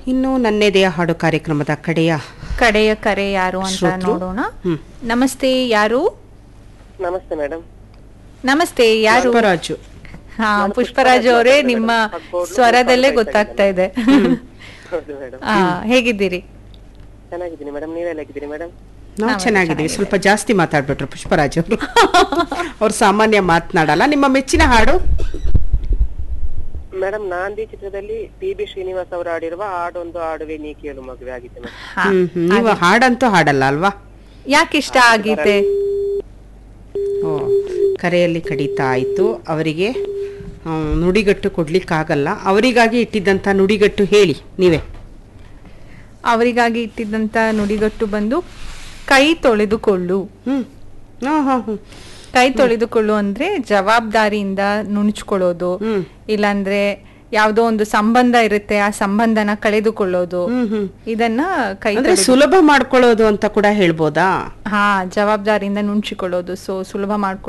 ಇನ್ನು ನನ್ನೆದೆಯ ಹಾಡು ಕಾರ್ಯಕ್ರಮದ ಕಡೆಯ ಕಡೆಯ ಕರೆ ಯಾರು ಅಂತ ಶ್ರೋತೃ? ನೋಡೋಣ ಹ್ಮ್. ನಮಸ್ತೆ ಯಾರು ನಮಸ್ತೆ ಮೇಡಮ್ ನಮಸ್ತೆ ಯಾರು ಪುಷ್ಪರಾಜು ಹಾ ಪುಷ್ಪರಾಜ್ ಅವರೇ ನಿಮ್ಮ ಸ್ವರದಲ್ಲೇ ಗೊತ್ತಾಗ್ತಾ ಇದೆ ಹೌದು ಮೇಡಮ್ ಆ, ಹೇಗಿದ್ದೀರಿ ಚೆನ್ನಾಗಿದ್ದೀನಿ ಮೇಡಮ್ ನೀವೆಲ್ಲ ಹೇಗಿದ್ದೀರಿ ಮೇಡಮ್ ನಾವು ಚೆನ್ನಾಗಿದ್ದೀವಿ ಸ್ವಲ್ಪ ಜಾಸ್ತಿ ಮಾತಾಡ್ಬಿಟ್ರು ಪುಷ್ಪರಾಜ್ ಅವರು ಅವ್ರು ಸಾಮಾನ್ಯ ಮಾತನಾಡಲ್ಲ ನಿಮ್ಮ ಮೆಚ್ಚಿನ ಹಾಡು ಮೇಡಮ್ ನಾಂದಿ ಚಿತ್ರದಲ್ಲಿ ಟಿ ಬಿ ಶ್ರೀನಿವಾಸ್ ಅವರು ಆಡಿರುವ ಹಾಡೊಂದು ಹಾಡುವೆ ನೀ ಕೇಳು ಮಗುವೆ ಆಗಿತ್ತು ಮೇಡಮ್ ಹಾ. ಹ್ಮ್ ಹ್ಮ್. ನೀವು ಹಾಡಂತೂ ಹಾಡಲ್ಲ ಅಲ್ವಾ ಯಾಕೆ ಇಷ್ಟ ಆಗೀತೆ ಓ ಕರೆಯಲ್ಲಿ ಕಡಿತಾ ಆಯ್ತು ಅವರಿಗೆ ಆ, ನುಡಿಗಟ್ಟು ಕೊಡ್ಲಿಕ್ಕಾಗಲ್ಲ ಅವರಿಗಾಗಿ ಇಟ್ಟಿದ್ದಂಥ ನುಡಿಗಟ್ಟು ಹೇಳಿ ನೀವೇ ಅವರಿಗಾಗಿ ಇಟ್ಟಿದ್ದಂತ ನುಡಿಗಟ್ಟು ಬಂದು ಕೈ ತೊಳೆದುಕೊಳ್ಳು ಹ್ಮ್ ಹಾಂ ಹಾಂ ಹ್ಮ್ ಕೈ ತೊಳೆದುಕೊಳ್ಳು ಅಂದ್ರೆ ಜವಾಬ್ದಾರಿಯಿಂದ ನುಣುಚ್ಕೊಳ್ಳೋದು ಹ್ಮ್. ಇಲ್ಲಾಂದ್ರೆ ಯಾವ್ದೋ ಒಂದು ಸಂಬಂಧ ಇರುತ್ತೆ ಆ ಸಂಬಂಧನ ಕಳೆದುಕೊಳ್ಳೋದು ಹ್ಮ್ ಹ್ಮ್ ಇದನ್ನ ಕೈ ಅಂದ್ರೆ ತೊಳೆದು- ಸುಲಭ ಮಾಡ್ಕೊಳ್ಳೋದು ಅಂತ ಕೂಡ ಹೇಳ್ಬೋದಾ ಹಾ ಜವಾಬ್ದಾರಿಯಿಂದ ನುಣುಚಿಕೊಳ್ಳೋದು ಸೊ ಸುಲಭ ಮಾಡ್ಕೊಳ್ಳೋದು